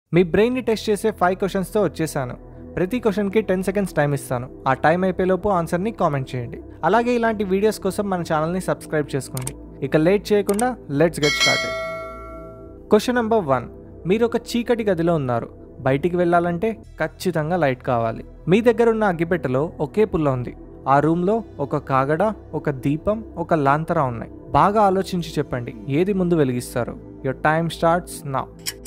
మీ బ్రెయిన్ని టెస్ట్ చేసే ఫైవ్ క్వశ్చన్స్తో వచ్చేసాను ప్రతి క్వశ్చన్కి టెన్ సెకండ్స్ టైం ఇస్తాను ఆ టైం అయిపోయేలోపు ఆన్సర్ని కామెంట్ చేయండి అలాగే ఇలాంటి వీడియోస్ కోసం మన ఛానల్ని సబ్స్క్రైబ్ చేసుకోండి ఇక లేట్ చేయకుండా let's get started question number one మీరు ఒక చీకటి గదిలో ఉన్నారు బయటికి వెళ్ళాలంటే ఖచ్చితంగా లైట్ కావాలి మీ దగ్గర ఉన్న అగ్గిపెట్టెలో ఒకే పుల్ల ఉంది ఆ రూమ్లో ఒక కాగడ ఒక దీపం ఒక లాంతరా ఉన్నాయి బాగా ఆలోచించి చెప్పండి ఏది ముందు వెలిగిస్తారు your time starts now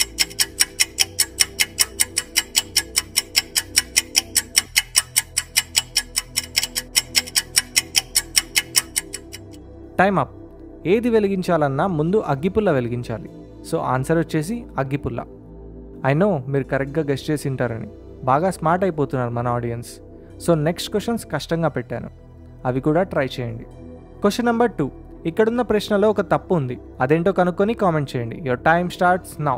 time up ఏది వెలిగించాలన్నా ముందు అగ్గిపుల్ల వెలిగించాలి సో ఆన్సర్ వచ్చేసి అగ్గిపుల్ల ఐ నో మీరు కరెక్ట్గా గెస్ట్ చేసి ఉంటారని బాగా స్మార్ట్ అయిపోతున్నారు మన ఆడియన్స్ సో నెక్స్ట్ క్వశ్చన్స్ కష్టంగా పెట్టాను అవి కూడా ట్రై చేయండి క్వశ్చన్ నెంబర్ టూ ఇక్కడున్న ప్రశ్నలో ఒక తప్పు ఉంది అదేంటో కనుక్కొని కామెంట్ చేయండి your time starts now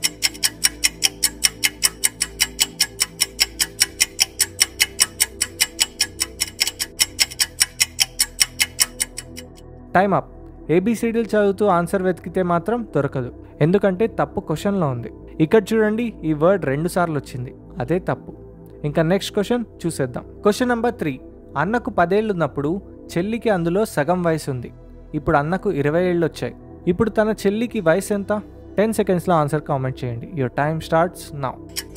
time up ఏబిసిడీలు చదువుతూ ఆన్సర్ వెతికితే మాత్రం దొరకదు ఎందుకంటే తప్పు క్వశ్చన్లో ఉంది ఇక్కడ చూడండి ఈ వర్డ్ రెండు సార్లు వచ్చింది అదే తప్పు ఇంకా నెక్స్ట్ క్వశ్చన్ చూసేద్దాం క్వశ్చన్ నెంబర్ త్రీ అన్నకు పదేళ్ళు ఉన్నప్పుడు చెల్లికి అందులో సగం వయసు ఉంది ఇప్పుడు అన్నకు ఇరవై ఏళ్ళు వచ్చాయి ఇప్పుడు తన చెల్లికి వయసు ఎంత టెన్ సెకండ్స్లో ఆన్సర్ కామెంట్ చేయండి your time starts now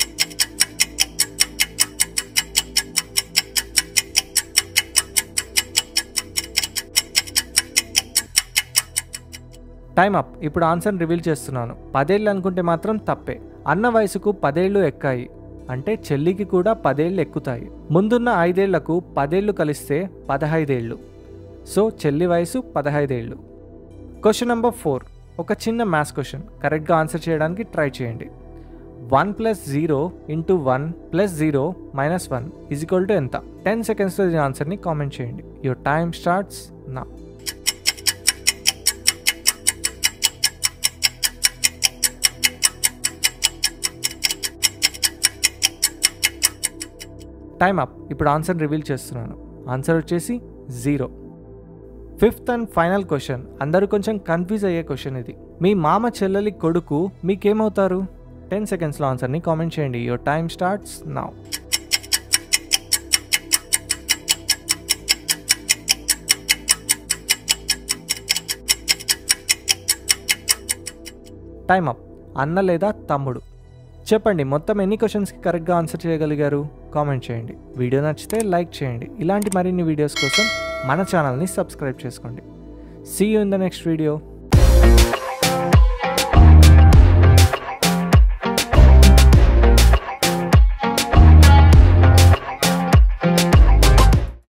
time up ఇప్పుడు ఆన్సర్ రివీల్ చేస్తున్నాను పదేళ్ళు అనుకుంటే మాత్రం తప్పే అన్న వయసుకు పదేళ్ళు ఎక్కాయి అంటే చెల్లికి కూడా పదేళ్ళు ఎక్కుతాయి ముందున్న ఐదేళ్లకు పదేళ్ళు కలిస్తే పదహైదేళ్ళు సో చెల్లి వయసు పదహైదేళ్ళు క్వశ్చన్ నెంబర్ ఫోర్ ఒక చిన్న మ్యాథ్స్ క్వశ్చన్ కరెక్ట్గా ఆన్సర్ చేయడానికి ట్రై చేయండి one plus zero into one plus zero minus one is equal to ఎంత టెన్ సెకండ్స్లో దీని ఆన్సర్ని కామెంట్ చేయండి your time starts now time up ఇప్పుడు ఆన్సర్ రివీల్ చేస్తున్నాను ఆన్సర్ వచ్చేసి zero fifth and final question అందరూ కొంచెం కన్ఫ్యూజ్ అయ్యే క్వశ్చన్ ఇది మీ మామ చెల్లెలి కొడుకు మీకేమవుతారు టెన్ సెకండ్స్లో ఆన్సర్ని కామెంట్ చేయండి your time starts now time up అన్న లేదా తమ్ముడు చెప్పండి మొత్తం ఎన్ని క్వశ్చన్స్కి కరెక్ట్గా ఆన్సర్ చేయగలిగారు కామెంట్ చేయండి వీడియో నచ్చితే లైక్ చేయండి ఇలాంటి మరిన్ని వీడియోస్ కోసం మన ఛానల్ని సబ్స్క్రైబ్ చేసుకోండి see you in the next video